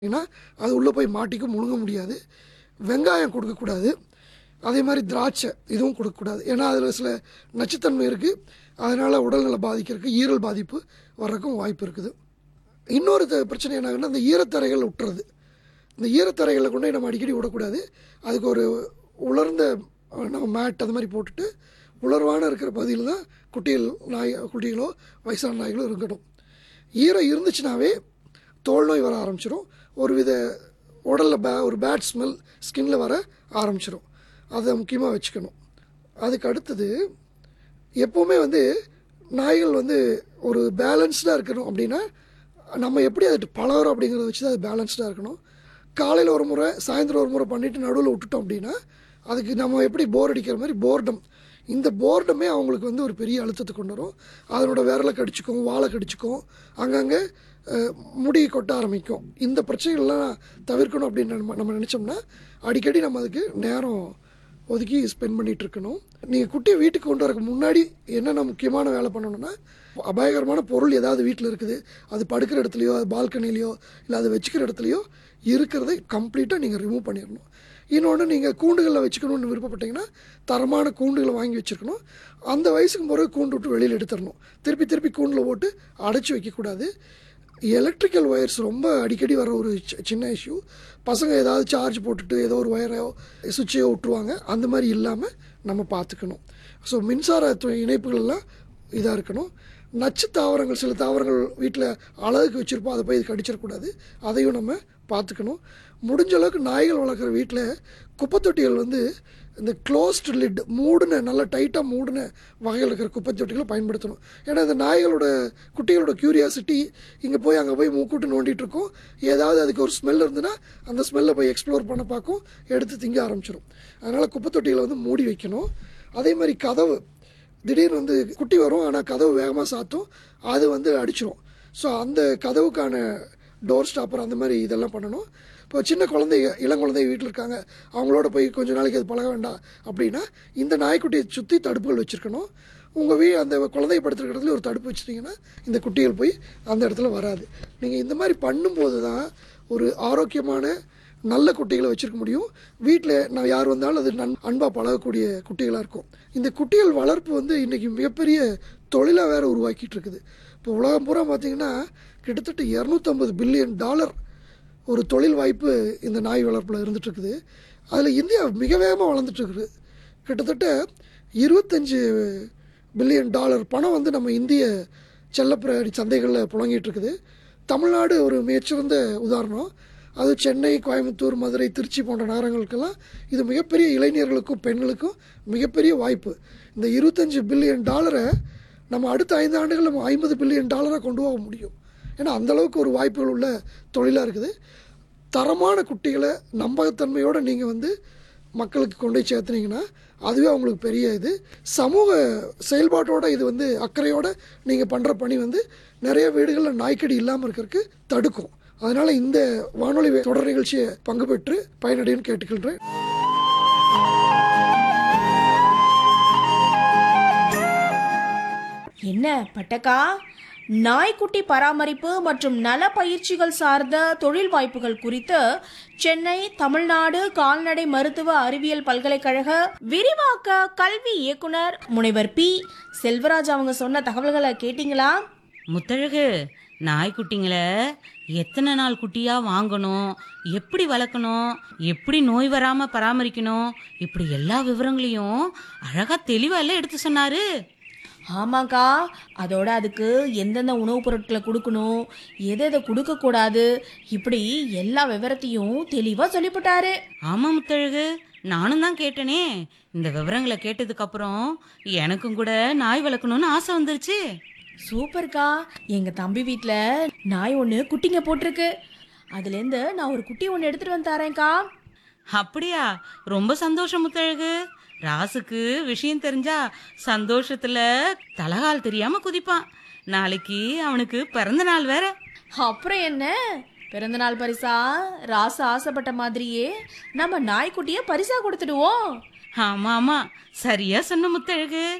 ஏன்னா அது உள்ளே போய் மாட்டிக்கும் முழுங்க முடியாது வெங்காயம் கொடுக்கக்கூடாது அதே மாதிரி திராட்சை இதுவும் கொடுக்கக்கூடாது ஏன்னா அதில் சில நச்சுத்தன்மை இருக்குது அதனால் உடல்நல பாதிக்கிறதுக்கு ஈரல் பாதிப்பு வர்றதுக்கும் வாய்ப்பு இருக்குது இன்னொரு த- பிரச்சனை என்னாகுன்னா இந்த ஈரத்தரைகள் விட்டுறது இந்த ஈரத்தரைகளில் கொண்டு போய் நம்ம அடிக்கடி விடக்கூடாது அதுக்கு ஒரு உலர்ந்த அஹ், நம்ம மேட் அது மாதிரி போட்டுட்டு உலர்வான இருக்கிற பகுதியில் தான் குட்டிகள் நாய் குட்டிகளோ வயசான நாய்களோ இருக்கட்டும் ஈரம் இருந்துச்சுனாவே தோல் நோய் வர ஆரம்பிச்சிடும் ஒரு வித உடலில் பே ஒரு பேட் ஸ்மெல் ஸ்கின்ல வர ஆரம்பிச்சிடும் அதை முக்கியமாக வச்சுக்கணும் அதுக்கு அடுத்தது எப்போவுமே வந்து நாய்கள் வந்து ஒரு பேலன்ஸ்டாக இருக்கணும் அப்படின்னா நம்ம எப்படி அது பழகிறோம் அப்படிங்கிறத வச்சு தான் அது பேலன்ஸ்டாக இருக்கணும் காலையில் ஒரு முறை சாயந்தரம் ஒரு முறை பண்ணிவிட்டு நடுவில் விட்டுட்டோம் அப்படின்னா அதுக்கு நம்ம எப்படி போர் அடிக்கிற மாதிரி போர்டம் இந்த போர்டமே அவங்களுக்கு வந்து ஒரு பெரிய அழுத்தத்தை கொண்டு வரும் அதனோட விரலை கடிச்சிக்கும் வாழை கடிச்சிக்கும் அங்கங்கே அஹ், முடி கொட்ட ஆரம்பிக்கும் இந்த பிரச்சனைகள்லாம் தவிர்க்கணும் அப்படின்னு நம்ம நம்ம நினச்சோம்னா அடிக்கடி நம்ம அதுக்கு நேரம் ஒதுக்கி ஸ்பெண்ட் பண்ணிட்டு இருக்கணும் நீங்கள் குட்டியை வீட்டுக்கு கொண்டு வரக்கு முன்னாடி என்னென்ன முக்கியமான வேலை பண்ணணும்னா அபாயகரமான பொருள் ஏதாவது வீட்டில் இருக்குது அது படுக்கிற இடத்துலையோ அது பால்கனிலையோ இல்லை அது வச்சுக்கிற இடத்துலையோ இருக்கிறதை கம்ப்ளீட்டாக நீங்கள் ரிமூவ் பண்ணிடணும் இன்னொன்று நீங்கள் கூண்டுகளில் வச்சுக்கணும்னு விருப்பப்பட்டீங்கன்னா தரமான கூண்டுகளை வாங்கி வச்சுருக்கணும் அந்த வயசுக்கு பிறகு கூண்டு விட்டு வெளியில் எடுத்துடணும் திருப்பி திருப்பி கூண்டில் போட்டு அடைச்சி வைக்கக்கூடாது எலக்ட்ரிக்கல் ஒயர்ஸ் ரொம்ப அடிக்கடி வர ஒரு சி- சின்ன இஷ்யூ பசங்க ஏதாவது சார்ஜ் போட்டுட்டு ஏதோ ஒரு ஒயரையோ சுவிட்சையோ விட்டுருவாங்க அந்த மாதிரி இல்லாமல் நம்ம பார்த்துக்கணும் ஸோ மின்சார து- இணைப்புகள் எல்லாம் இதாக இருக்கணும் நச்சு தாவரங்கள் சில தாவரங்கள் வீட்டில் அழகுக்கு வச்சுருப்போம் அதை போய் இது கடிச்சிடக்கூடாது அதையும் நம்ம பார்த்துக்கணும் முடிஞ்ச அளவுக்கு நாய்கள் வளர்க்குற வீட்டில் குப்பைத்தொட்டிகள் வந்து இந்த க்ளோஸ்டு லிட் மூடின நல்லா டைட்டாக மூடின வகையில் இருக்கிற குப்பை தொட்டிகளை பயன்படுத்தணும் ஏன்னா இந்த நாய்களோட குட்டிகளோட க்யூரியாசிட்டி இங்கே போய் அங்கே போய் மூக்கூட்டு நோண்டிட்டு இருக்கும் ஏதாவது அதுக்கு ஒரு ஸ்மெல் இருந்துன்னா அந்த ஸ்மெல்லை போய் எக்ஸ்ப்ளோர் பண்ண பார்க்கும் எடுத்து திங்க ஆரம்பிச்சிடும் அதனால் குப்பை தொட்டிகளை வந்து மூடி வைக்கணும் அதே மாதிரி கதவு திடீர்னு வந்து குட்டி வரும் ஆனால் கதவு வேகமாக சாத்தும் அது வந்து அடிச்சிரும் ஸோ அந்த கதவுக்கான டோர் ஸ்டாப்பர் அந்த மாதிரி இதெல்லாம் பண்ணணும் இப்போ சின்ன குழந்தைங்க இளங்குழந்தை வீட்டில் இருக்காங்க அவங்களோட போய் கொஞ்ச நாளைக்கு அது பழக வேண்டாம் அப்படின்னா இந்த நாய்க்குட்டியை சுற்றி தடுப்புகள் வச்சுருக்கணும் உங்கள் வீ அந்த குழந்தைய படுத்துருக்க இடத்துல ஒரு தடுப்பு வச்சிட்டிங்கன்னா இந்த குட்டிகள் போய் அந்த இடத்துல வராது நீங்கள் இந்த மாதிரி பண்ணும்போது தான் ஒரு ஆரோக்கியமான நல்ல குட்டிகளை வச்சிருக்க முடியும் வீட்டில் நான் யார் வந்தாலும் அது நன் அன்பாக பழகக்கூடிய குட்டிகளாக இருக்கும் இந்த குட்டிகள் வளர்ப்பு வந்து இன்றைக்கி மிகப்பெரிய தொழிலாக வேற உருவாக்கிட்டு இருக்குது இப்போ உலகம் பூரா பார்த்தீங்கன்னா கிட்டத்தட்ட இரநூத்தம்பது பில்லியன் டாலர் ஒரு தொழில் வாய்ப்பு இந்த நாய் வளர்ப்பில் இருந்துட்டு இருக்குது அதில் இந்தியா மிக வேகமாக வளர்ந்துட்டு இருக்குது கிட்டத்தட்ட இருபத்தஞ்சு பில்லியன் டாலர் பணம் வந்து நம்ம இந்திய செல்லப்பிராணி சந்தைகளில் புழங்கிட்டு இருக்குது தமிழ்நாடு ஒரு மிகச்சிறந்த உதாரணம் அது சென்னை கோயம்புத்தூர் மதுரை திருச்சி போன்ற நகரங்களுக்கெல்லாம் இது மிகப்பெரிய இளைஞர்களுக்கும் பெண்களுக்கும் மிகப்பெரிய வாய்ப்பு இந்த இருபத்தஞ்சு பில்லியன் டாலரை நம்ம அடுத்த ஐந்து ஆண்டுகள் நம்ம ஐம்பது பில்லியன் டாலராக கொண்டு போக முடியும் ஏன்னா அந்த அளவுக்கு ஒரு வாய்ப்புகள் உள்ள தொழிலாக இருக்குது தரமான குட்டிகளை நம்பகத்தன்மையோடு நீங்கள் வந்து மக்களுக்கு கொண்டு போய் சேர்த்துனீங்கன்னா அதுவே அவங்களுக்கு பெரிய இது சமூக செயல்பாட்டோட இது வந்து அக்கறையோட நீங்கள் பண்ணுற பணி வந்து நிறைய வீடுகளில் நாய்க்கடி இல்லாமல் இருக்கிறதுக்கு தடுக்கும் அதனால் இந்த வானொலி தொடர் நிகழ்ச்சியை பங்கு பெற்று பயனடைன்னு கேட்டுக்கின்றேன் என்ன பட்டக்கா நாய்க்குட்டி பராமரிப்பு மற்றும் நல பயிற்சிகள் சார்ந்த தொழில் வாய்ப்புகள் குறித்து சென்னை தமிழ்நாடு கால்நடை மருத்துவ அறிவியல் பல்கலைக்கழக விரிவாக்க கல்வி இயக்குனர் முனைவர் பி செல்வராஜ் அவங்க சொன்ன தகவல்களை கேட்டிங்களா முத்தழகு நாய்க்குட்டிங்களை எத்தனை நாள் குட்டியா வாங்கணும் எப்படி வளர்க்கணும் எப்படி நோய் வராம பராமரிக்கணும் இப்படி எல்லா விவரங்களையும் அழகா தெளிவா எல்லாம் எடுத்து சொன்னாரு ஆமாக்கா அதோட அதுக்கு எந்தெந்த உணவுப் பொருட்களை கொடுக்கணும் எதை எதை கொடுக்கக்கூடாது இப்படி எல்லா விவரத்தையும் தெளிவாக சொல்லிவிட்டாரு ஆமா முத்தழகு நானும் தான் கேட்டனே இந்த விவரங்களை கேட்டதுக்கு அப்புறம் எனக்கும் கூட நாய் வளர்க்கணும்னு ஆசை வந்துருச்சு சூப்பர்க்கா எங்க தம்பி வீட்ல நாய் ஒன்று குட்டிங்க போட்டிருக்கு அதுலேருந்து நான் ஒரு குட்டி ஒன்று எடுத்துட்டு வந்து தரேன்க்கா அப்படியா ரொம்ப சந்தோஷம் முத்தழகு ராசுக்கு விஷயம் தெரிஞ்சா சந்தோஷத்துல தலகால் தெரியாம குதிப்பான் நாளைக்கு அவனுக்கு பிறந்த நாள் வேற அப்புறம் என்ன பிறந்தநாள் பரிசா ராசு ஆசைப்பட்ட மாதிரியே நம்ம நாய்க்குட்டியை பரிசா கொடுத்துடுவோம் ஆமா ஆமா சரியா சொன்ன முத்தழகு